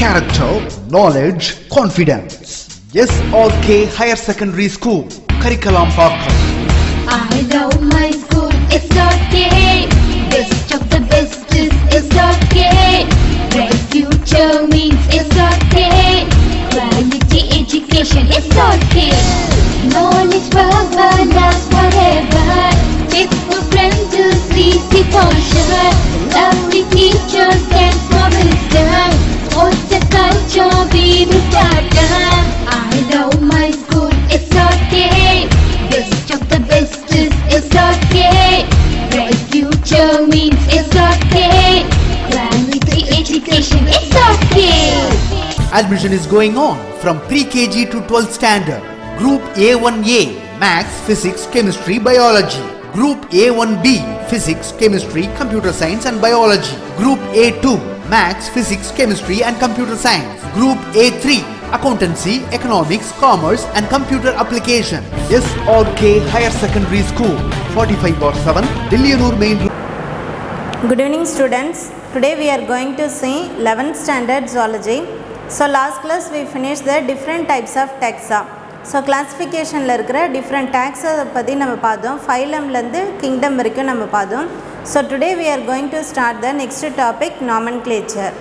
character, knowledge, confidence. SRK Higher Secondary School, Curriculum Pakkam. I love my school, it's okay. Best of the best is it's okay. Bright future means it's okay. Quality education, it's okay. Knowledge forever, last forever. Faithful friends to see the culture. Lovely teachers and for wisdom. What's the culture we will start? I love my school, it's okay. Best of the best is it's okay. Bright future means it's okay. Quality education, it's okay. Admission is going on from pre-KG to 12th standard. Group A1A, Maths, Physics, Chemistry, Biology. Group A1B, Physics, Chemistry, Computer Science and Biology. Group A2, Maths, Physics, Chemistry and Computer Science. Group A3, Accountancy, Economics, Commerce and Computer Application. SRK Higher Secondary School, 45 bar 7, Dillianur Main Road. Good evening students. Today we are going to see 11th standard zoology. So last class we finished the different types of taxa. So கிளாஸிஃபிகேஷனில் இருக்கிற different டேக்ஸை பற்றி நம்ம பார்த்தோம் ஃபைலம்லேருந்து kingdom வரைக்கும் நம்ம பார்த்தோம் so today we are going to start the next topic nomenclature.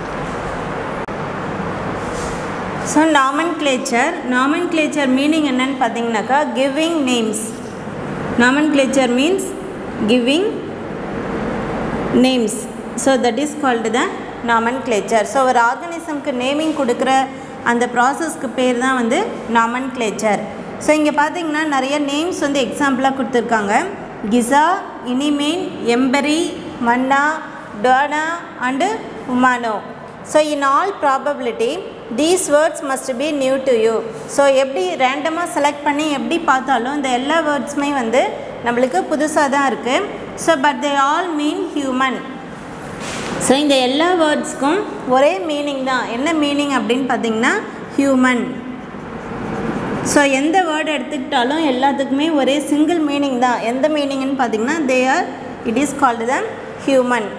So nomenclature nomenclature meaning என்னன்னு பார்த்தீங்கன்னாக்கா giving names nomenclature means giving names so that is called the nomenclature so ஒரு ஆர்கனிசம்க்கு நேமிங் கொடுக்குற அந்த ப்ராசஸ்க்கு பேர் தான் வந்து நாமன்க்ளேச்சர் ஸோ இங்கே பார்த்தீங்கன்னா நிறைய நேம்ஸ் வந்து எக்ஸாம்பிளாக கொடுத்துருக்காங்க கிசா இனிமேன் எம்பரி மன்னா டோனா அண்டு உமானோ so in all probability these words must be new to you so எப்படி ரேண்டமாக செலக்ட் பண்ணி எப்படி பார்த்தாலும் இந்த எல்லா வேர்ட்ஸுமே வந்து நம்மளுக்கு புதுசாக தான் இருக்குது so but they all mean human so இந்த எல்லா வேர்ட்ஸ்க்கும் ஒரே மீனிங் தான் என்ன மீனிங் அப்படின்னு பார்த்தீங்கன்னா ஹியூமன் ஸோ எந்த வேர்டு எடுத்துக்கிட்டாலும் எல்லாத்துக்குமே ஒரே சிங்கிள் மீனிங் தான் எந்த மீனிங்னு பார்த்தீங்கன்னா they are it is called the human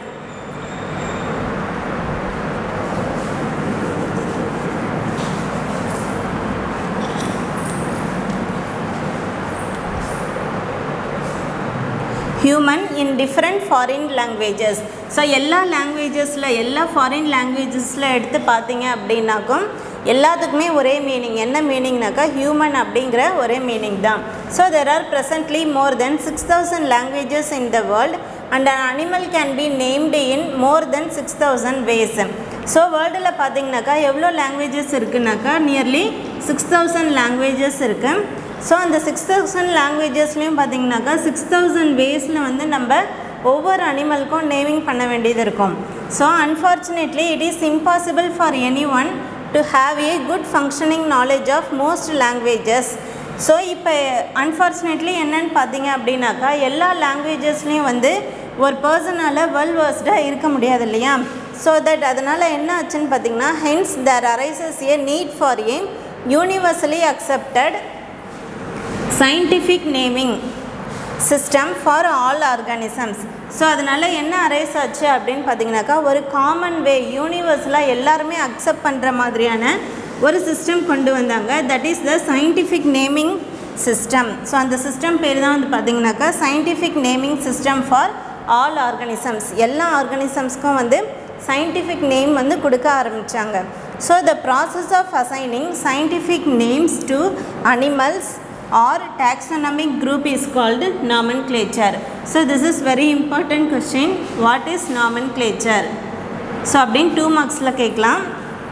human in different foreign languages so எல்லா லாங்குவேஜஸில் எல்லா ஃபாரின் லாங்குவேஜஸில் எடுத்து பார்த்தீங்க அப்படின்னாக்கும் எல்லாத்துக்குமே ஒரே மீனிங் என்ன மீனிங்னாக்கா ஹியூமன் அப்படிங்கிற ஒரே மீனிங் தான் so there are presently more than six thousand languages in the world and an animal can be named in more than six thousand ways so வேர்ல்டில் பார்த்தீங்கன்னாக்கா எவ்வளோ லாங்குவேஜஸ் இருக்குனாக்கா நியர்லி சிக்ஸ் தௌசண்ட் லாங்குவேஜஸ் இருக்குது so அந்த six thousand லாங்குவேஜஸ்லேயும் பார்த்தீங்கன்னாக்கா six thousand வேஸில் வந்து நம்ம ஒவ்வொரு அனிமலுக்கும் நேமிங் பண்ண வேண்டியது இருக்கும் so unfortunately it is impossible for any one to have a good functioning knowledge of most languages so இப்போ அன்ஃபார்ச்சுனேட்லி என்னன்னு பார்த்தீங்க அப்படின்னாக்கா எல்லா லாங்குவேஜஸ்லேயும் வந்து ஒரு பர்சனால் வெல் வேர்ஸ்டாக இருக்க முடியாது இல்லையா ஸோ தட் அதனால் என்ன ஆச்சுன்னு பார்த்தீங்கன்னா hence there arises a need for a universally accepted scientific naming system for all organisms so அதனால் என்ன அரைஸ் ஆச்சு அப்படின்னு பார்த்தீங்கன்னாக்கா ஒரு காமன் வே யூனிவர்ஸில் எல்லாருமே அக்செப்ட் பண்ணுற மாதிரியான ஒரு சிஸ்டம் கொண்டு வந்தாங்க that is the scientific naming system so அந்த சிஸ்டம் பேர் தான் வந்து பார்த்தீங்கன்னாக்கா scientific naming system for all organisms எல்லா ஆர்கானிசம்ஸ்க்கும் வந்து சயின்டிஃபிக் நேம் வந்து கொடுக்க ஆரம்பித்தாங்க so the process of assigning scientific names to animals or taxonomic group is called nomenclature. So this is very important question. What is nomenclature? So அப்படின்னு two மார்க்ஸில் கேட்கலாம்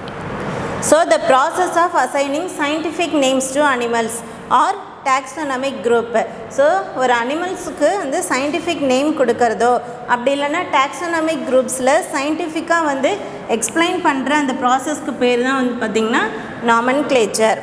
so the process of assigning scientific names to animals or taxonomic group so ஒரு அனிமல்ஸுக்கு வந்து scientific name கொடுக்கறதோ அப்படி இல்லைன்னா டாக்ஸோனமிக் குரூப்ஸில் சயின்டிஃபிக்காக வந்து எக்ஸ்பிளைன் பண்ணுற அந்த ப்ராசஸ்க்கு பேர் தான் வந்து பார்த்திங்கன்னா nomenclature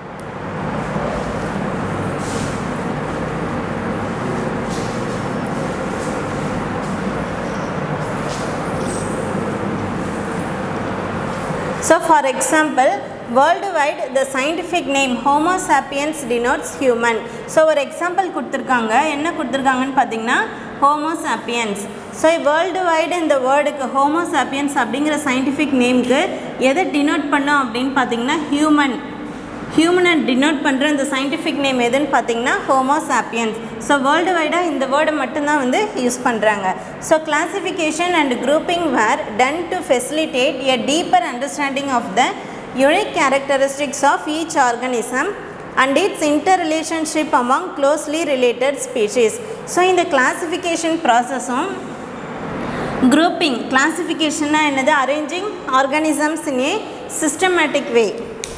So for example, worldwide the scientific name Homo sapiens denotes human. So ஒரு எக்ஸாம்பிள் கொடுத்துருக்காங்க என்ன கொடுத்துருக்காங்கன்னு பார்த்தீங்கன்னா Homo sapiens so world wide இந்த வேர்டுக்கு ஹோமோசாப்பியன்ஸ் அப்படிங்கிற சயின்டிஃபிக் நேம்க்கு எதை டினோட் பண்ணோம் அப்படின்னு பார்த்தீங்கன்னா ஹியூமன் ஹியூமனை டினோட் பண்ணுற இந்த சயின்டிஃபிக் நேம் எதுன்னு பார்த்தீங்கன்னா ஹோமோசாப்பியன்ஸ் ஸோ வேர்ல்டு வைடாக இந்த வேர்டை மட்டும்தான் வந்து யூஸ் பண்ணுறாங்க so classification and grouping were done to facilitate a deeper understanding of the unique characteristics of each organism and its interrelationship among closely related species so இந்த classification ப்ராசஸும் grouping கிளாசிஃபிகேஷன்னா என்னது arranging organisms in a systematic way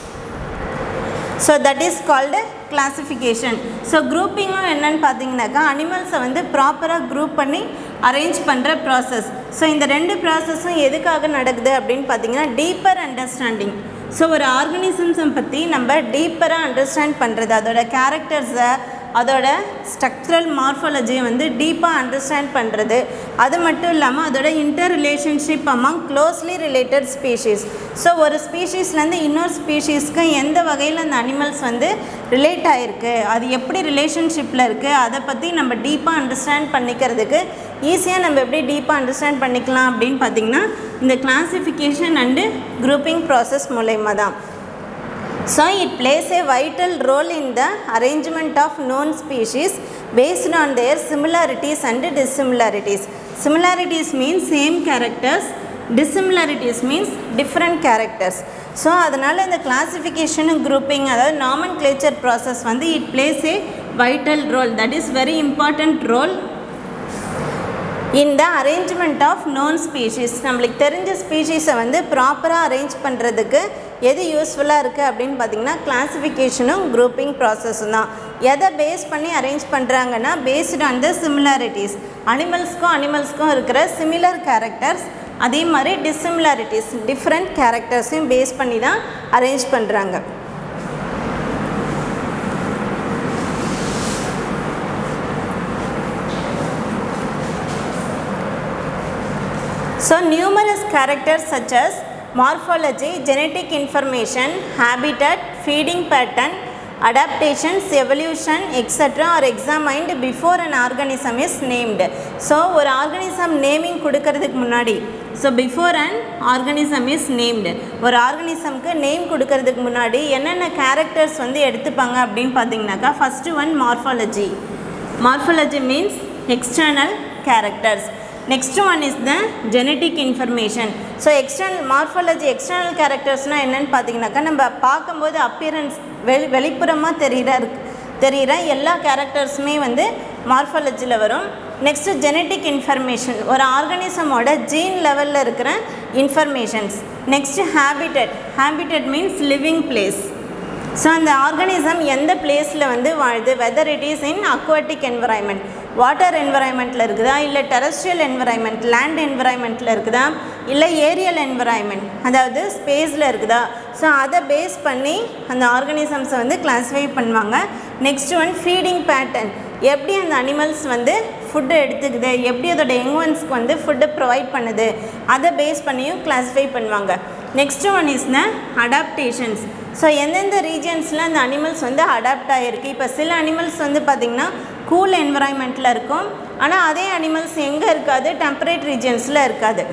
so that is called classification so குரூப்பிங்கும் என்னன்னு பார்த்தீங்கன்னாக்கா அனிமல்ஸை வந்து ப்ராப்பராக group பண்ணி அரேஞ்ச் பண்ணுற ப்ராசஸ் ஸோ இந்த ரெண்டு ப்ராசஸும் எதுக்காக நடக்குது அப்படின்னு பார்த்தீங்கன்னா டீப்பர் அண்டர்ஸ்டாண்டிங் ஸோ ஒரு ஆர்கனிசம்ஸை பற்றி நம்ம டீப்பராக அண்டர்ஸ்டாண்ட் பண்ணுறது அதோட கேரக்டர்ஸை அதோட ஸ்ட்ரக்சரல் மார்ஃபாலஜியை வந்து டீப்பாக அண்டர்ஸ்டாண்ட் பண்ணுறது அது மட்டும் இல்லாமல் அதோட interrelationship among closely related species so ஒரு ஸ்பீஷீஸ்லேருந்து இன்னொரு ஸ்பீஷீஸ்க்கு எந்த வகையில் அந்த அனிமல்ஸ் வந்து ரிலேட் ஆகிருக்கு அது எப்படி ரிலேஷன்ஷிப்பில் இருக்குது அதை பற்றி நம்ம டீப்பாக அண்டர்ஸ்டாண்ட் பண்ணிக்கிறதுக்கு ஈஸியாக நம்ம எப்படி டீப்பாக அண்டர்ஸ்டாண்ட் பண்ணிக்கலாம் அப்படின்னு பார்த்திங்கன்னா இந்த கிளாசிஃபிகேஷன் அண்டு குரூப்பிங் ப்ராசஸ் மூலயமா தான் So it plays a vital role in the arrangement of known species based on their similarities and dissimilarities. Similarities means same characters, dissimilarities means different characters. So அதனால் இந்த கிளாசிஃபிகேஷனும் grouping அதாவது nomenclature process வந்து it plays a vital role that is very important role இந்த arrangement of known species நம்மளுக்கு தெரிஞ்ச ஸ்பீஷீஸை வந்து ப்ராப்பராக அரேஞ்ச் பண்ணுறதுக்கு எது யூஸ்ஃபுல்லாக இருக்குது அப்படின்னு பார்த்தீங்கன்னா கிளாசிஃபிகேஷனும் குரூப்பிங் ப்ராசஸும் தான் எதை பேஸ் பண்ணி அரேஞ்ச் பண்ணுறாங்கன்னா பேஸ்டு ஆன் த சிமிலாரிட்டிஸ் அனிமல்ஸ்க்கும் அனிமல்ஸ்க்கும் இருக்கிற சிமிலர் கேரக்டர்ஸ் அதே மாதிரி டிசிமிலாரிட்டிஸ் டிஃப்ரெண்ட் கேரக்டர்ஸையும் பேஸ் பண்ணி தான் அரேஞ்ச் பண்ணுறாங்க So numerous characters such as morphology, genetic information, habitat, feeding pattern, adaptations, evolution, etc. are examined before an organism is named. So ஒரு organism naming கொடுக்கறதுக்கு முன்னாடி so before an organism is named ஒரு ஆர்கனிசம்க்கு name கொடுக்கறதுக்கு முன்னாடி என்னென்ன characters வந்து எடுத்துப்பாங்க அப்படின்னு பார்த்தீங்கன்னாக்கா first one morphology morphology means external characters next one is the genetic information so external morphology external கேரக்டர்ஸ்னால் என்னென்னு பார்த்தீங்கன்னாக்கா நம்ம பார்க்கும்போது அப்பியரன்ஸ் வெளி வெளிப்புறமாக தெரிகிற தெரிகிற எல்லா கேரக்டர்ஸுமே வந்து மார்ஃபாலஜியில் வரும் நெக்ஸ்ட்டு ஜெனட்டிக் இன்ஃபர்மேஷன் ஒரு ஆர்கனிசமோட ஜீன் லெவலில் இருக்கிற informations next habitat habitat means living place so அந்த ஆர்கனிசம் எந்த பிளேஸில் வந்து வாழுது whether it is in aquatic environment water என்வரான்மெண்ட்டில் இருக்குதா இல்லை டெரஸ்ட்ரியல் என்வரான்மெண்ட் லேண்ட் என்வரான்மெண்ட்டில் இருக்குதா இல்லை ஏரியல் என்வரான்மெண்ட் அதாவது ஸ்பேஸில் இருக்குதா ஸோ அதை பேஸ் பண்ணி அந்த ஆர்கனிசம்ஸை வந்து கிளாஸிஃபை பண்ணுவாங்க நெக்ஸ்ட் ஒன் ஃபீடிங் பேட்டர்ன் எப்படி அந்த அனிமல்ஸ் வந்து ஃபுட்டு எடுத்துக்குது எப்படி அதோட யங் ஒன்ஸ்க்கு வந்து ஃபுட்டு ப்ரொவைட் பண்ணுது அதை பேஸ் பண்ணியும் கிளாஸிஃபை பண்ணுவாங்க next one is the adaptations so எந்தெந்த ரீஜன்ஸில் அந்த அனிமல்ஸ் வந்து அடாப்ட் ஆகிருக்கு இப்போ சில அனிமல்ஸ் வந்து பார்த்திங்கன்னா கூல் என்வரான்மெண்ட்டில் இருக்கும் ஆனால் அதே அனிமல்ஸ் எங்கே இருக்காது டெம்பரேட் ரீஜன்ஸில் இருக்காது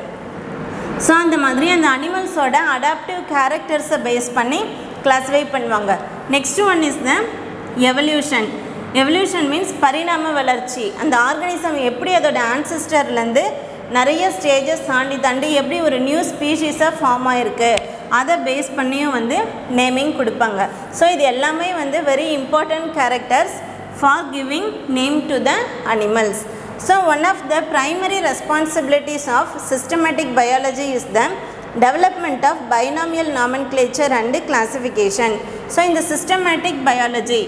ஸோ அந்த மாதிரி அந்த அனிமல்ஸோட அடாப்டிவ் கேரக்டர்ஸை பேஸ் பண்ணி கிளாஸிஃபை பண்ணுவாங்க next one is the evolution evolution means பரிணாம வளர்ச்சி அந்த ஆர்கனிசம் எப்படி அதோட ஆன்சிஸ்டர்லேருந்து நிறைய ஸ்டேஜஸ் தாண்டி தாண்டி எப்படி ஒரு நியூ ஸ்பீஷீஸாக ஃபார்ம் ஆகிருக்கு அதை பேஸ் பண்ணியும் வந்து நேமிங் கொடுப்பாங்க ஸோ இது எல்லாமே வந்து very important characters for giving name to the animals so one of the primary responsibilities of systematic biology is the development of binomial nomenclature and classification so இந்த systematic biology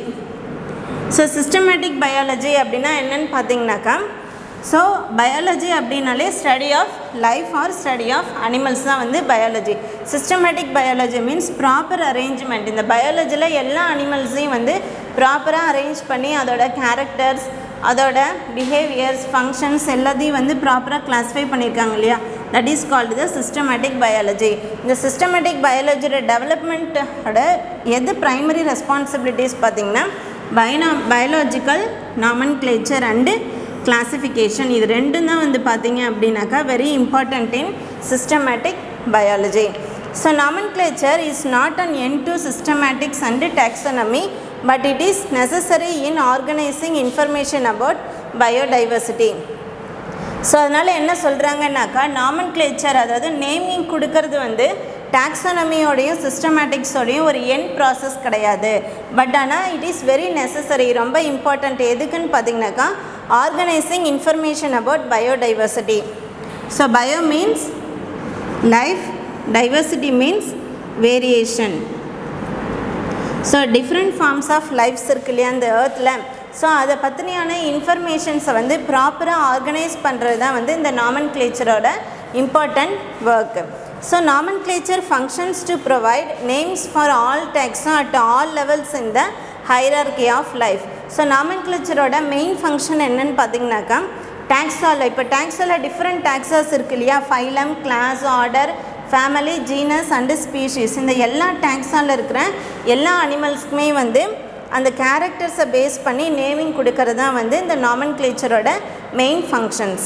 so systematic biology அப்படின்னா என்னன்னு பார்த்தீங்கன்னாக்கா so biology அப்படின்னாலே study of life or study of animals தான் வந்து biology systematic biology means proper arrangement இந்த பயாலஜியில் எல்லா அனிமல்ஸையும் வந்து ப்ராப்பராக அரேஞ்ச் பண்ணி அதோட கேரக்டர்ஸ் அதோட பிஹேவியர்ஸ் ஃபங்க்ஷன்ஸ் எல்லாத்தையும் வந்து ப்ராப்பராக கிளாஸிஃபை பண்ணியிருக்காங்க இல்லையா that is called the systematic biology இந்த சிஸ்டமேட்டிக் பயாலஜியோட டெவலப்மெண்ட்டோட எது ப்ரைமரி ரெஸ்பான்சிபிலிட்டிஸ் பார்த்திங்கன்னா பைனா biological nomenclature and classification இது ரெண்டும் தான் வந்து பார்த்தீங்க அப்படின்னாக்கா very important in systematic biology so nomenclature is not an end to systematics and taxonomy but it is necessary in organizing information about biodiversity so அதனால் என்ன சொல்கிறாங்கன்னாக்கா நாமன்க்ளேச்சர் அதாவது naming கொடுக்கறது வந்து டாக்ஸானமியோடையும் சிஸ்டமேட்டிக்ஸோடையும் ஒரு என் ப்ராசஸ் கிடையாது பட் ஆனால் இட் இஸ் வெரி நெசசரி ரொம்ப இம்பார்ட்டண்ட் எதுக்குன்னு பார்த்தீங்கன்னாக்கா organizing information about biodiversity so bio means life diversity means variation so different forms of lifes இருக்கு இல்லையா அந்த ஏர்த்தில் ஸோ அதை பற்றினியான இன்ஃபர்மேஷன்ஸை வந்து ப்ராப்பராக ஆர்கனைஸ் பண்ணுறது தான் வந்து இந்த நாமன் கிளேச்சரோட important work so nomenclature functions to provide names for all டேக்ஸும் at all levels in the hierarchy of life so நாமன் கிளேச்சரோட மெயின் ஃபங்க்ஷன் என்னன்னு பார்த்தீங்கன்னாக்கா டேக்ஸால் இப்போ டேக்ஸால் டிஃப்ரெண்ட் டேக்ஸாஸ் இருக்கு இல்லையா phylum class order family genus and species இந்த எல்லா டேக்ஸால் இருக்கிற எல்லா அனிமல்ஸ்க்குமே வந்து அந்த கேரக்டர்ஸை பேஸ் பண்ணி நேமிங் கொடுக்கறது தான் வந்து இந்த நாமன் கிளேச்சரோட main functions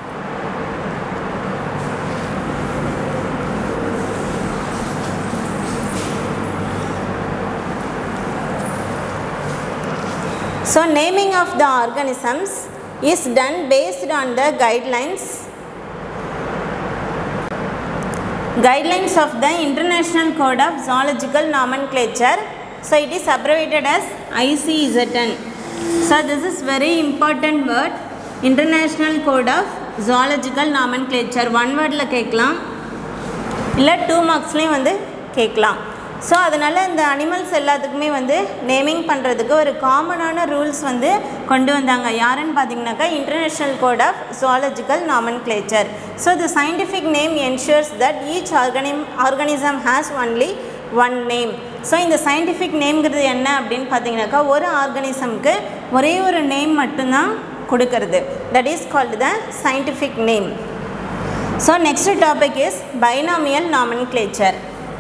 So naming of the organisms is done based on the guidelines guidelines of the International Code of Zoological Nomenclature. So it is abbreviated as ICZN. So this is very important word. International Code of Zoological Nomenclature. One wordல கேட்கலாம் இல்லை two மார்க்ஸ்லேயும் வந்து கேட்கலாம் so அதனால் இந்த animals எல்லாத்துக்குமே வந்து naming பண்ணுறதுக்கு ஒரு காமனான ரூல்ஸ் வந்து கொண்டு வந்தாங்க யாருன்னு பார்த்தீங்கன்னாக்கா international code of zoological nomenclature so the scientific name ensures that each ஆர்கனி organism has only one name so இந்த சயின்டிஃபிக் நேம்ங்கிறது என்ன அப்படின்னு பார்த்தீங்கன்னாக்கா ஒரு ஆர்கனிசம்க்கு ஒரே ஒரு நேம் மட்டும்தான் கொடுக்கறது that is called the scientific name So next topic is binomial nomenclature.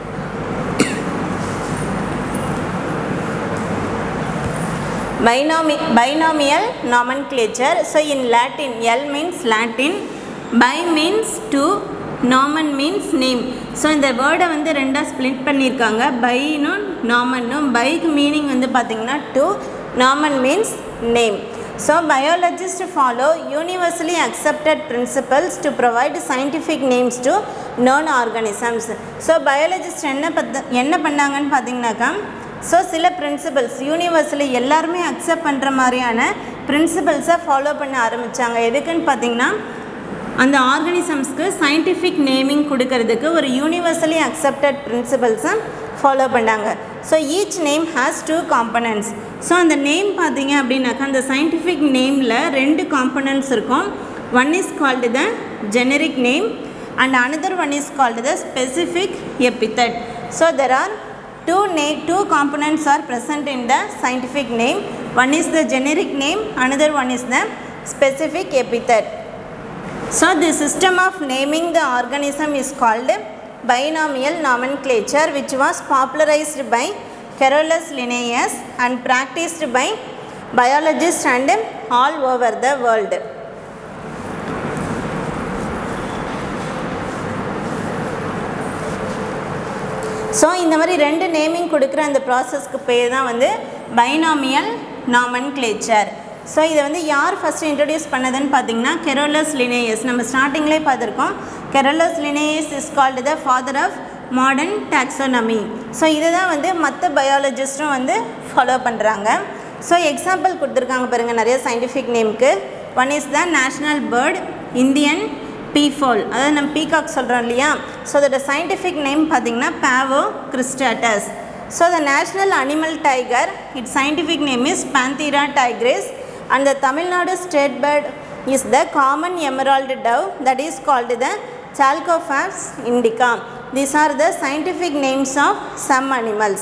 Binomi- binomial nomenclature. So in Latin, L means Latin, bi means two, nomen means name. So இந்த வேர்டை வந்து ரெண்டாக ஸ்ப்ளிட் பண்ணியிருக்காங்க பைனும் நாமன்னும் பைக்கு மீனிங் வந்து பார்த்திங்கன்னா two nomen means name So biologists follow universally accepted principles to provide scientific names to known organisms. So biologist என்ன பத்த என்ன பண்ணாங்கன்னு பார்த்தீங்கன்னாக்கா ஸோ சில பிரின்சிபல்ஸ் யூனிவர்ஸில் எல்லாருமே அக்செப்ட் பண்ணுற மாதிரியான பிரின்சிபல்ஸை ஃபாலோ பண்ண ஆரம்பித்தாங்க எதுக்குன்னு பார்த்தீங்கன்னா அந்த ஆர்கனிசம்ஸ்க்கு சயின்டிஃபிக் நேமிங் கொடுக்கறதுக்கு ஒரு யூனிவர்சலி அக்செப்டட் பிரின்சிபல்ஸை ஃபாலோ பண்ணாங்க so each name has two components so அந்த நேம் பார்த்தீங்க அப்படின்னாக்கா அந்த சயின்டிஃபிக் நேமில் ரெண்டு காம்பனன்ட்ஸ் இருக்கும் one is called the generic name and another one is called the specific epithet so there are two name two components are present in the scientific name one is the generic name another one is the specific epithet so the system of naming the organism is called binomial nomenclature which was popularized by Carolus Linnaeus and practiced by biologists and all over the world so இந்த மாதிரி ரெண்டு naming கொடுக்குற அந்த ப்ராசஸ்க்கு பேர் தான் வந்து binomial நாமன் nomenclature so இதை வந்து யார் ஃபஸ்ட்டு இன்ட்ரடியூஸ் பண்ணதுன்னு பார்த்தீங்கன்னா கெரோலஸ் லினேயஸ் நம்ம ஸ்டார்டிங்லேயே பார்த்துருக்கோம் Carolus Linnaeus is called the father of modern taxonomy so இதை தான் வந்து மற்ற பயாலஜிஸ்ட்டும் வந்து ஃபாலோ பண்ணுறாங்க ஸோ எக்ஸாம்பிள் கொடுத்துருக்காங்க பாருங்கள் நிறைய சயின்டிஃபிக் நேம்க்கு one is the national bird Indian peafowl அதாவது நம்ம பீகாக் சொல்கிறோம் இல்லையா ஸோ அதோட சயின்டிஃபிக் நேம் பார்த்தீங்கன்னா Pavo cristatus so the national animal tiger it scientific name is Panthera tigris and the Tamil Nadu state bird is the common emerald dove that is called the Chalcophaps indica these are the scientific names of some animals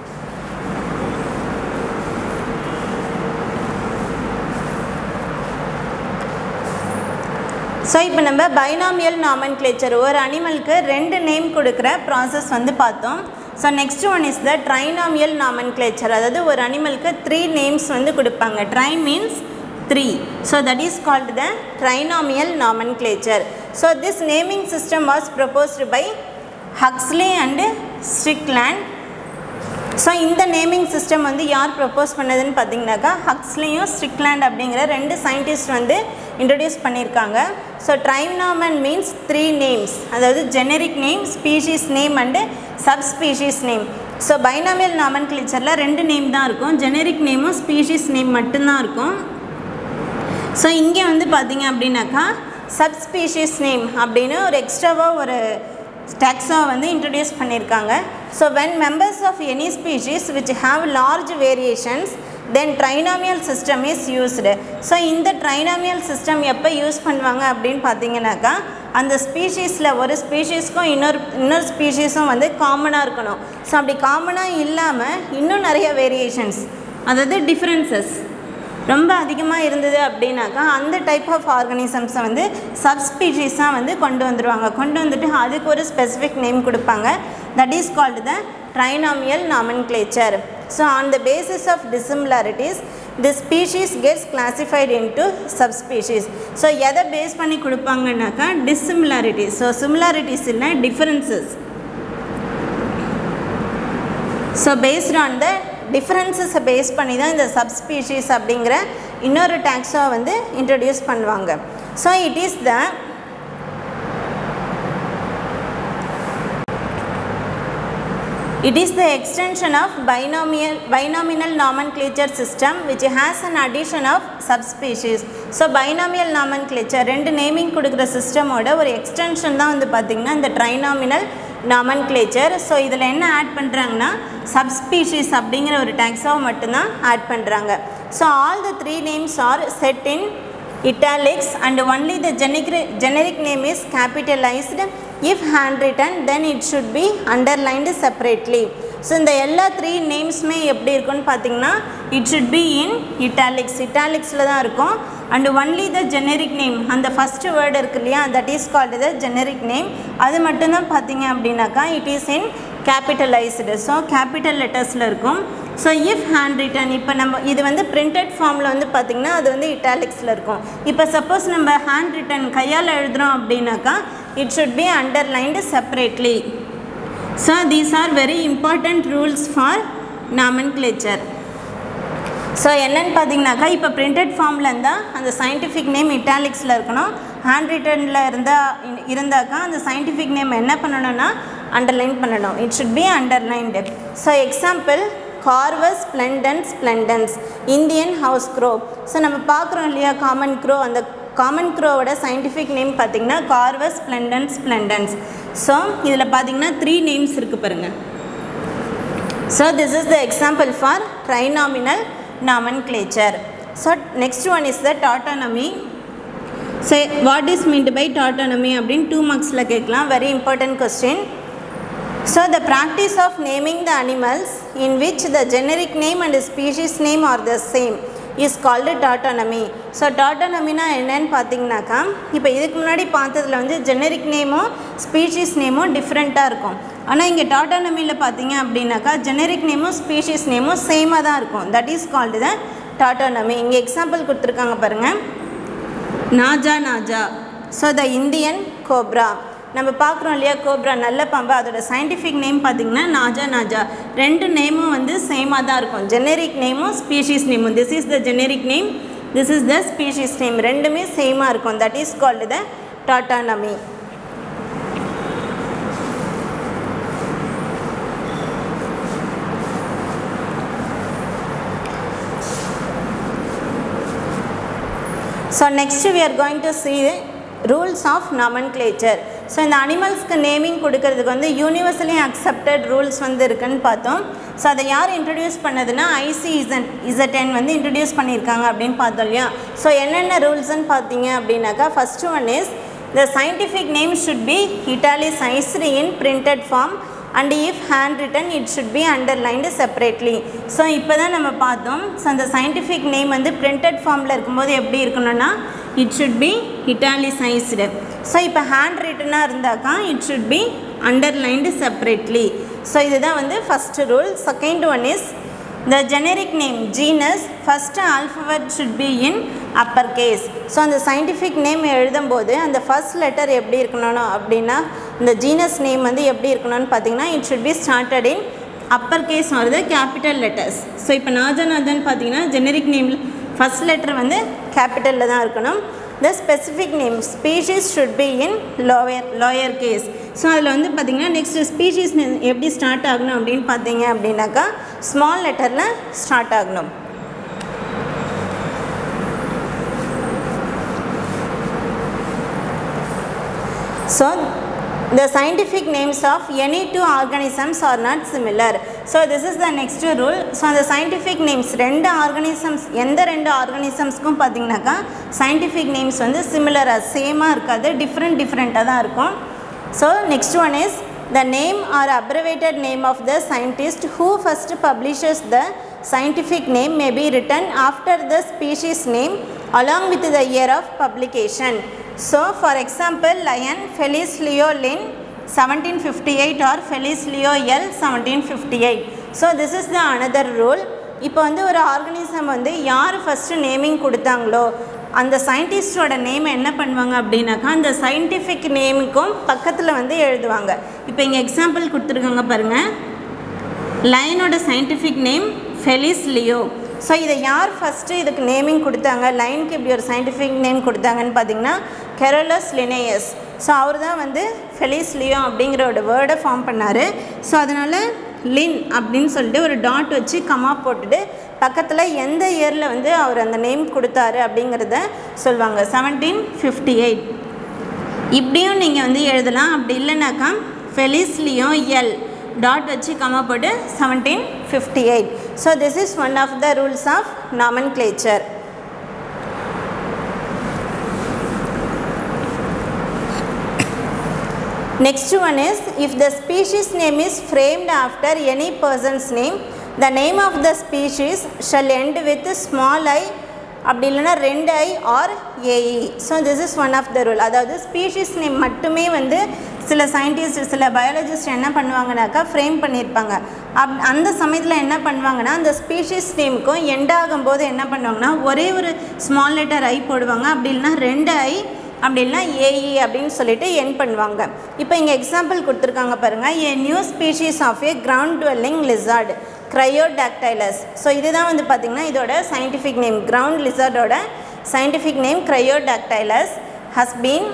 so இப்போ நம்ம binomial nomenclature ஒரு அனிமலுக்கு ரெண்டு name கொடுக்குற process வந்து பார்த்தோம் so next one is the trinomial nomenclature அதாவது ஒரு அனிமலுக்கு த்ரீ நேம்ஸ் வந்து கொடுப்பாங்க tri means three so that is called the trinomial nomenclature so this naming system was proposed by Huxley and Strickland so இந்த naming system வந்து யார் propose பண்ணதுன்னு பார்த்தீங்கன்னாக்கா ஹக்ஸ்லியும் ஸ்ட்ரிக்லேண்ட் அப்படிங்கிற ரெண்டு சயின்டிஸ்ட் வந்து இன்ட்ரடியூஸ் பண்ணியிருக்காங்க so trinomen means three names அதாவது generic name species name and subspecies name so binomial நாமன் கிளிச்சரில் ரெண்டு நேம் தான் இருக்கும் ஜெனரிக் நேமும் ஸ்பீஷீஸ் நேம் மட்டும்தான் இருக்கும் ஸோ இங்கே வந்து பார்த்தீங்க அப்படின்னாக்கா சப்ஸ்பீஷீஸ் நேம் அப்படின்னு ஒரு எக்ஸ்ட்ராவாக ஒரு டேக்ஸா வந்து இன்ட்ரடியூஸ் பண்ணியிருக்காங்க so when members of any species which have large variations then trinomial system is used so இந்த ட்ரைனாமியல் சிஸ்டம் எப்போ யூஸ் பண்ணுவாங்க அப்படின்னு பார்த்தீங்கன்னாக்கா அந்த ஸ்பீஷீஸில் ஒரு ஸ்பீஷீஸ்க்கும் இன்னொரு இன்னொரு ஸ்பீஷீஸும் வந்து காமனாக இருக்கணும் ஸோ அப்படி காமனாக இல்லாமல் இன்னும் நிறைய வேரியேஷன்ஸ் அதாவது டிஃப்ரென்சஸ் ரொம்ப அதிகமாக இருந்தது அப்படின்னாக்கா அந்த டைப் ஆஃப் ஆர்கனிசம்ஸை வந்து சப்ஸ்பீஷீஸாக வந்து கொண்டு வந்துடுவாங்க கொண்டு வந்துட்டு அதுக்கு ஒரு ஸ்பெசிஃபிக் நேம் கொடுப்பாங்க that is called the trinomial nomenclature so on the basis of dissimilarities the species gets classified into subspecies so எதை பேஸ் பண்ணி கொடுப்பாங்கன்னாக்கா டிசிமிலாரிட்டிஸ் ஸோ சிமிலாரிட்டிஸ் இல்லை differences so based on the டிஃப்ரென்சஸை பேஸ் பண்ணி தான் இந்த subspecies அப்படிங்கிற இன்னொரு டேக்ஸை வந்து இன்ட்ரடியூஸ் பண்ணுவாங்க so it is the It is the extension of binomial, binomial nomenclature system which has an addition of subspecies. So binomial nomenclature ரெண்டு நேமிங் கொடுக்குற சிஸ்டமோட ஒரு எக்ஸ்டென்ஷன் தான் வந்து பார்த்திங்கன்னா இந்த ட்ரைனாமினல் நாமன்கிளேச்சர் ஸோ இதில் என்ன ஆட் பண்ணுறாங்கன்னா சப்ஸ்பீஷீஸ் அப்படிங்கிற ஒரு டேக்ஸாவை மட்டும்தான் ஆட் பண்ணுறாங்க so all the three names are set in italics and only the generic, generic name is capitalized if handwritten then it should be underlined separately so இந்த எல்லா three நேம்ஸுமே எப்படி இருக்குன்னு பார்த்தீங்கன்னா it should be in italics இட்டாலிக்ஸில் தான் இருக்கும் and only the generic name அந்த ஃபஸ்ட்டு வேர்டு இருக்கு இல்லையா that is called the generic name அது மட்டும்தான் பார்த்தீங்க அப்படின்னாக்கா it is in capitalized so capital லெட்டர்ஸில் இருக்கும் ஸோ இஃப் ஹேண்ட் ரிட்டன் இப்போ நம்ம இது வந்து பிரிண்டட் ஃபார்மில் வந்து பார்த்திங்கன்னா அது வந்து இட்டாலிக்ஸில் இருக்கும் இப்போ சப்போஸ் நம்ம ஹேண்ட் ரிட்டன் கையால் எழுதுகிறோம் அப்படின்னாக்கா it should be underlined separately so these are very important rules for nomenclature so என்னன்னு பார்த்தீங்கன்னாக்கா இப்போ பிரிண்டட் ஃபார்மில் இருந்தால் அந்த சயின்டிஃபிக் நேம் இட்டாலிக்ஸில் இருக்கணும் ஹேண்ட் ரிட்டனில் இருந்தால் இருந்தாக்கா அந்த சயின்டிஃபிக் நேம் என்ன பண்ணணும்னா அண்டர்லைன் பண்ணணும் it should be underlined so example Corvus splendens splendens Indian house crow so நம்ம பார்க்குறோம் இல்லையா காமன் க்ரோ அந்த காமன் க்ரோவோட சயின்டிஃபிக் நேம் பார்த்திங்கன்னா கார்வஸ் ஸ்ப்ளெண்டன்ஸ் ஸ்ப்ளெண்டன்ஸ் ஸோ இதில் பார்த்தீங்கன்னா த்ரீ நேம்ஸ் இருக்குது பாருங்கள் so this is the example for trinominal nomenclature. So next one is the tautonymy. So what is meant by tautonymy அப்படின்னு டூ மார்க்ஸில் கேட்கலாம் very important question so the practice of naming the animals in which the generic name and species name are the same is called tautonymy so டாட்டானமினா என்னன்னு பார்த்தீங்கன்னாக்கா இப்போ இதுக்கு முன்னாடி பார்த்ததுல வந்து ஜெனரிக் நேமும் ஸ்பீஷீஸ் நேமும் டிஃப்ரெண்ட்டாக இருக்கும் ஆனால் இங்கே டாட்டானமியில் பார்த்தீங்க அப்படின்னாக்கா ஜெனரிக் நேமும் ஸ்பீஷீஸ் நேமும் சேமாக தான் இருக்கும் that is called the tautonymy இங்கே எக்ஸாம்பிள் கொடுத்துருக்காங்க பாருங்கள் Naja naja so the Indian cobra நம்ம பார்க்குறோம் இல்லையா கோப்ரா நல்ல பாம்பு அதோட சயின்டிஃபிக் நேம் பார்த்திங்கன்னா நாஜா நாஜா ரெண்டு நேமும் வந்து சேமாக தான் இருக்கும் ஜெனரிக் நேமும் ஸ்பீஷீஸ் நேமும் this is the generic name this is the species name ரெண்டுமே சேமாக இருக்கும் that is called the tautonymy so next we are going to see rules of nomenclature so இந்த அனிமல்ஸ்க்கு நேமிங் கொடுக்கறதுக்கு வந்து யூனிவர்சலி அக்செப்டட் ரூல்ஸ் வந்து இருக்குன்னு பார்த்தோம் ஸோ அதை யார் இன்ட்ரடியூஸ் பண்ணதுன்னா ஐசி இசட் இசட்என் வந்து இன்ட்ரடியூஸ் பண்ணியிருக்காங்க அப்படின்னு பார்த்தோம் இல்லையா ஸோ என்னென்ன ரூல்ஸ்ன்னு பார்த்தீங்க அப்படின்னாக்கா first one is the scientific name should be italicized in printed form and if hand written it should be underlined separately so இப்போ தான் நம்ம பார்த்தோம் ஸோ அந்த சயின்டிஃபிக் நேம் வந்து பிரிண்டட் ஃபார்மில் இருக்கும்போது எப்படி இருக்கணும்னா it should be italicised so இப்போ ஹேண்ட் ரிட்டனாக இருந்தாக்கா it should be underlined separately so இதுதான் வந்து first rule second one is the generic name genus first alphabet should be in upper case so அந்த சயின்டிஃபிக் நேம் எழுதும்போது அந்த first letter எப்படி இருக்கணும் அப்படின்னா இந்த ஜீனஸ் நேம் வந்து எப்படி இருக்கணும்னு பார்த்தீங்கன்னா it should be started in upper case or the capital letters so இப்போ நாஜாநாதன் பார்த்தீங்கன்னா ஜெனரிக் நேமில் ஃபர்ஸ்ட் லெட்டர் வந்து கேபிட்டலில் தான் இருக்கணும் the specific name species should be in lower lower case so அதில் வந்து பார்த்திங்கன்னா நெக்ஸ்ட் ஸ்பீஷீஸ் எப்படி ஸ்டார்ட் ஆகணும் அப்படின்னு பார்த்தீங்க அப்படின்னாக்கா ஸ்மால் லெட்டரில் ஸ்டார்ட் ஆகணும் So, the scientific names of any two organisms are not similar. So, this is the next rule. So, the scientific names ரெண்டு organisms எந்த ரெண்டு organismsக்கும் பார்த்தீங்கன்னாக்கா scientific names வந்து similar சேமாக இருக்காது டிஃப்ரெண்ட் டிஃப்ரெண்ட்டாக தான் இருக்கும் so next one is the name or abbreviated name of the scientist who first publishes the scientific name may be written after the species name along with the year of publication. So, for example, lion Felis Leo Lin 1758 or Felis Leo L 1758. So, this is the another rule. இப்போ வந்து ஒரு organism வந்து யார் first naming கொடுத்தாங்களோ அந்த சயின்டிஸ்டோட name என்ன பண்ணுவாங்க அப்படின்னாக்கா அந்த சயின்டிஃபிக் நேமுக்கும் பக்கத்தில் வந்து எழுதுவாங்க இப்போ இங்கே எக்ஸாம்பிள் கொடுத்துருக்காங்க பாருங்கள் லைனோட scientific name Felis leo so இதை யார் ஃபஸ்ட்டு இதுக்கு நேமிங் கொடுத்தாங்க லைனுக்கு இப்படி ஒரு சயின்டிஃபிக் நேம் கொடுத்தாங்கன்னு பார்த்தீங்கன்னா கெரோலஸ் லினேயஸ் ஸோ அவர் தான் வந்து ஃபெலிஸ் லியோ அப்படிங்கிற ஒரு வேர்டை ஃபார்ம் பண்ணார் ஸோ அதனால் லின் அப்படின்னு சொல்லிட்டு ஒரு டாட் வச்சு கமா போட்டுட்டு பக்கத்தில் எந்த இயரில் வந்து அவர் அந்த நேம் கொடுத்தாரு அப்படிங்கிறத சொல்லுவாங்க செவன்டீன் ஃபிஃப்டி எயிட் இப்படியும் நீங்கள் வந்து எழுதலாம் அப்படி இல்லைனாக்கா ஃபெலிஸ்லியும் எல் டாட் வச்சு கமா போட்டு seventeen fifty eight so this is one of the rules of nomenclature Next one is if the species name is framed after any person's name, the name of the species shall end with small i அப்படி இல்லைன்னா ரெண்டு I or AE so this is one of the rule அதாவது species name மட்டுமே வந்து சில scientist சில biologist என்ன பண்ணுவாங்கனாக்கா frame பண்ணியிருப்பாங்க அப் அந்த சமயத்தில் என்ன பண்ணுவாங்கன்னா அந்த ஸ்பீஷீஸ் நேமுக்கும் எண்ட் ஆகும்போது என்ன பண்ணுவாங்கன்னா ஒரே ஒரு ஸ்மால் லெட்டர் ஐ போடுவாங்க அப்படி இல்லைன்னா ரெண்டு ஐ அப்படி இல்லைனா ஏஇ அப்படின்னு சொல்லிட்டு என் பண்ணுவாங்க இப்போ இங்கே எக்ஸாம்பிள் கொடுத்துருக்காங்க பாருங்கள் a new species of a ground dwelling lizard Cyrtodactylus so இதுதான் வந்து பார்த்திங்கன்னா இதோட சயின்டிஃபிக் நேம் கிரவுண்ட் லிசார்டோட scientific name Cyrtodactylus has been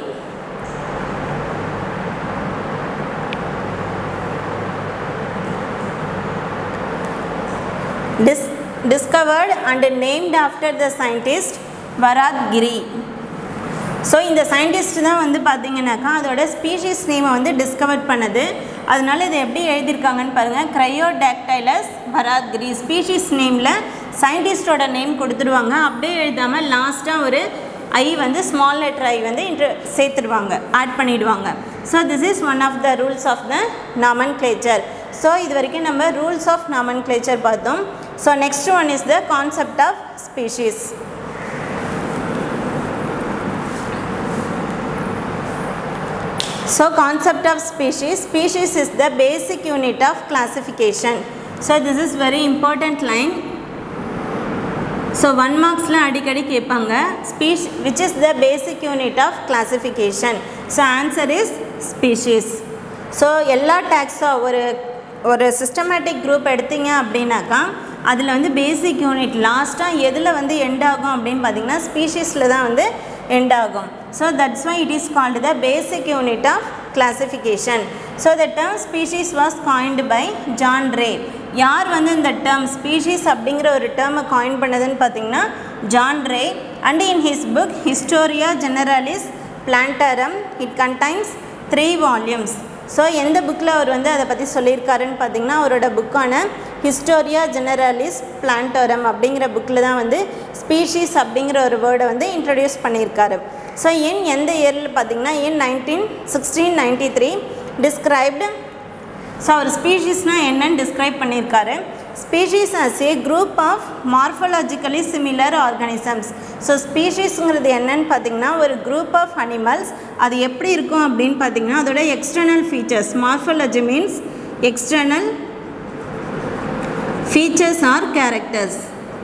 dis discovered and named after the scientist Varad Giri so இந்த சயின்டிஸ்ட் தான் வந்து பார்த்தீங்கன்னாக்கா அதோட ஸ்பீஷீஸ் நேமை வந்து டிஸ்கவர் பண்ணது அதனால இதை எப்படி எழுதியிருக்காங்கன்னு பாருங்கள் க்ரையோடாக்டைலஸ் வராத்கிரி ஸ்பீஷீஸ் நேமில் சயின்டிஸ்டோட நேம் கொடுத்துருவாங்க அப்படியே எழுதாமல் லாஸ்ட்டாக ஒரு ஐ வந்து ஸ்மால் லெட்டர் ஐ வந்து இன்ட்ரு சேர்த்துருவாங்க ஆட் பண்ணிடுவாங்க so this is one of the rules of the nomenclature so இது வரைக்கும் நம்ம ரூல்ஸ் ஆஃப் நாமன் கிளேச்சர் பார்த்தோம் so next one is the concept of species So concept of species, species is the basic unit of classification. So this is very important line. So one மார்க்ஸில் அடிக்கடி கேட்பாங்க species which is the basic unit of classification so answer is species so எல்லா டேக்ஸாக ஒரு ஒரு systematic group எடுத்தீங்க அப்படின்னாக்கா அதில் வந்து பேசிக் யூனிட் லாஸ்ட்டாக எதில் வந்து எண்ட் ஆகும் அப்படின்னு பார்த்தீங்கன்னா ஸ்பீஷீஸில் தான் வந்து எண்ட் ஆகும் so that's why it is called the basic unit of classification so the term species was coined by John Ray யார் வந்து இந்த டேர்ம் ஸ்பீஷீஸ் அப்படிங்கிற ஒரு டேர்மை காயின் பண்ணதுன்னு பார்த்தீங்கன்னா John Ray and in his book Historia Generalis Plantarum it contains three volumes so எந்த புக்கில் அவர் வந்து அதை பற்றி சொல்லியிருக்காருன்னு பார்த்தீங்கன்னா அவரோட புக்கான ஹிஸ்டோரியா ஜெனரலிஸ் பிளான்டோரம் அப்படிங்கிற புக்கில் தான் வந்து ஸ்பீஷீஸ் அப்படிங்கிற ஒரு வேர்டை வந்து இன்ட்ரடியூஸ் பண்ணியிருக்காரு ஸோ இன் எந்த இயரில் பார்த்தீங்கன்னா in nineteen sixteen ninety three described so அவர் ஸ்பீஷீஸ்னால் என்னன்னு டிஸ்கிரைப் பண்ணியிருக்காரு species as a group of morphologically similar organisms so ஸ்பீஷீஸுங்கிறது என்னன்னு பார்த்தீங்கன்னா ஒரு குரூப் ஆஃப் அனிமல்ஸ் அது எப்படி இருக்கும் அப்படின்னு பார்த்தீங்கன்னா அதோட external features morphology means external features or characters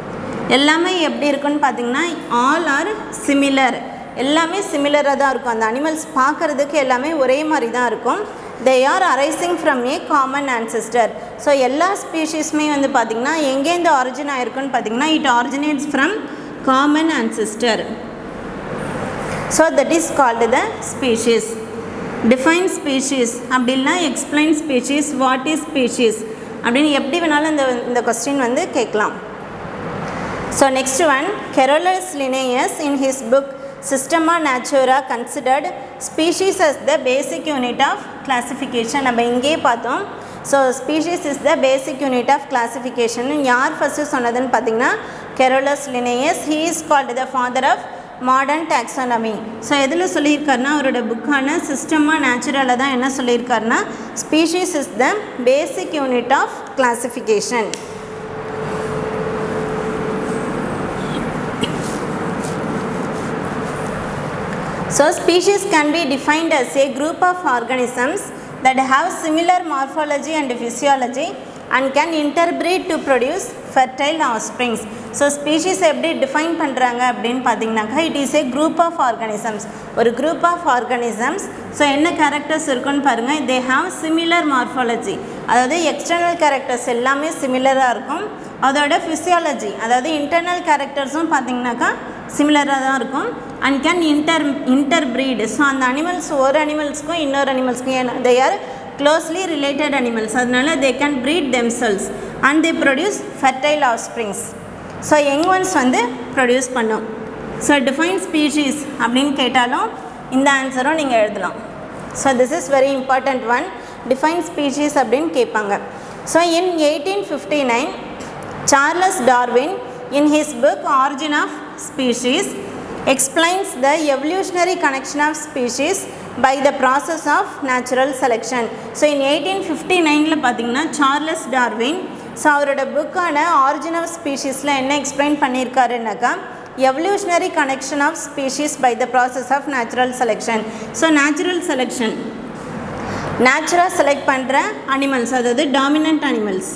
எல்லாமே எப்படி இருக்குன்னு பார்த்தீங்கன்னா ஆல் ஆர் சிமிலர் எல்லாமே சிமிலராக தான் இருக்கும் அந்த அனிமல்ஸ் பார்க்குறதுக்கு எல்லாமே ஒரே மாதிரி தான் இருக்கும் they are arising from a common ancestor so எல்லா ஸ்பீஷீஸுமே வந்து பார்த்திங்கன்னா எங்கேருந்து ஆரிஜின் ஆயிருக்குன்னு பார்த்தீங்கன்னா it originates from common ancestor so that is called the species define species அப்படி இல்லைனா explain species what is species அப்படின்னு எப்படி வேணாலும் இந்த இந்த கொஸ்டின் வந்து கேட்கலாம் So next one, Carolus Linnaeus in his book Systema Natura considered species as the basic unit of classification. நம்ம இங்கேயே பார்த்தோம் so species is the basic unit of classification யார் ஃபஸ்ட்டு சொன்னதுன்னு பார்த்தீங்கன்னா Carolus Linnaeus he is called the father of modern taxonomy so எதில் சொல்லியிருக்காருன்னா அவரோட புக்கான சிஸ்டமாக நேச்சுரலில் தான் என்ன சொல்லியிருக்காருன்னா species is the basic unit of classification So species can be defined as a group of organisms that have similar morphology and physiology and can interbreed to produce fertile offsprings. So species எப்படி define பண்ணுறாங்க அப்படின்னு பார்த்தீங்கன்னாக்கா it is a group of organisms ஒரு group of organisms so என்ன characters இருக்குன்னு பாருங்கள் they have similar morphology அதாவது external characters எல்லாமே சிமிலராக இருக்கும் அதோட ஃபிசியாலஜி அதாவது இன்டர்னல் கேரக்டர்ஸும் பார்த்தீங்கன்னாக்கா சிமிலராக தான் இருக்கும் and can inter inter breed so அந்த அனிமல்ஸ் ஒரு அனிமல்ஸ்க்கும் இன்னொரு அனிமல்ஸ்க்கும் ஏன்னா they are closely related animals அதனால they can breed themselves and they produce fertile offsprings so young ones வந்து ப்ரொடியூஸ் பண்ணும் ஸோ டிஃபைன் ஸ்பீஷீஸ் அப்படின்னு கேட்டாலும் இந்த ஆன்சரும் நீங்கள் எழுதலாம் so this is very important one define species அப்படின்னு கேட்பாங்க so in eighteen fifty nine Charles Darwin in his book origin of species explains the evolutionary connection of species by the process of natural selection so in eighteen fifty நைனில் பார்த்தீங்கன்னா Charles Darwin so அவரோட புக்கான origin of ஸ்பீஷீஸில் என்ன explain பண்ணியிருக்காருன்னாக்கா evolutionary connection of species by the process of natural selection so natural selection நேச்சுரலாக select பண்ணுற animals அதாவது dominant animals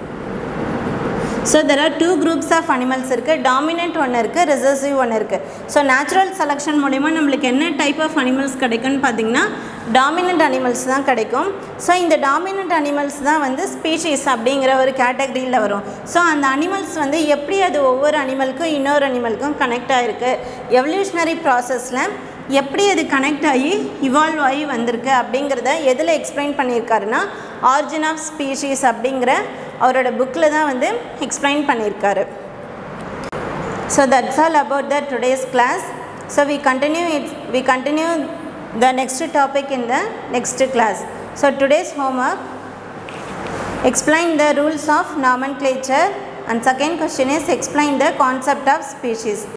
so there are two groups of animals இருக்குது டாமினன்ட் ஒன்று இருக்குது ரிசர்சிவ் ஒன்று இருக்குது ஸோ நேச்சுரல் செலெக்ஷன் மூலிமா நம்மளுக்கு என்ன டைப் ஆஃப் அனிமல்ஸ் கிடைக்கும்னு பார்த்தீங்கன்னா டாமினன்ட் அனிமல்ஸ் தான் கிடைக்கும் ஸோ இந்த டாமினன்ட் அனிமல்ஸ் தான் வந்து ஸ்பீஷீஸ் அப்படிங்கிற ஒரு கேட்டகரியில் வரும் ஸோ அந்த அனிமல்ஸ் வந்து எப்படி அது ஒவ்வொரு அனிமலுக்கும் இன்னொரு அனிமலுக்கும் கனெக்ட் ஆகிருக்கு எவல்யூஷனரி ப்ராசஸில் எப்படி அது கனெக்ட் ஆகி இவால்வ் ஆகி வந்திருக்கு அப்படிங்கிறத எதில் எக்ஸ்பிளைன் பண்ணியிருக்காருன்னா ஆரிஜின் ஆஃப் ஸ்பீஷீஸ் அப்படிங்கிற அவரோட புக்கில் தான் வந்து எக்ஸ்பிளைன் பண்ணியிருக்காரு so that's all about the today's class so we continue it we continue the next topic in the next class so today's homework explain the rules of nomenclature and second question is explain the concept of species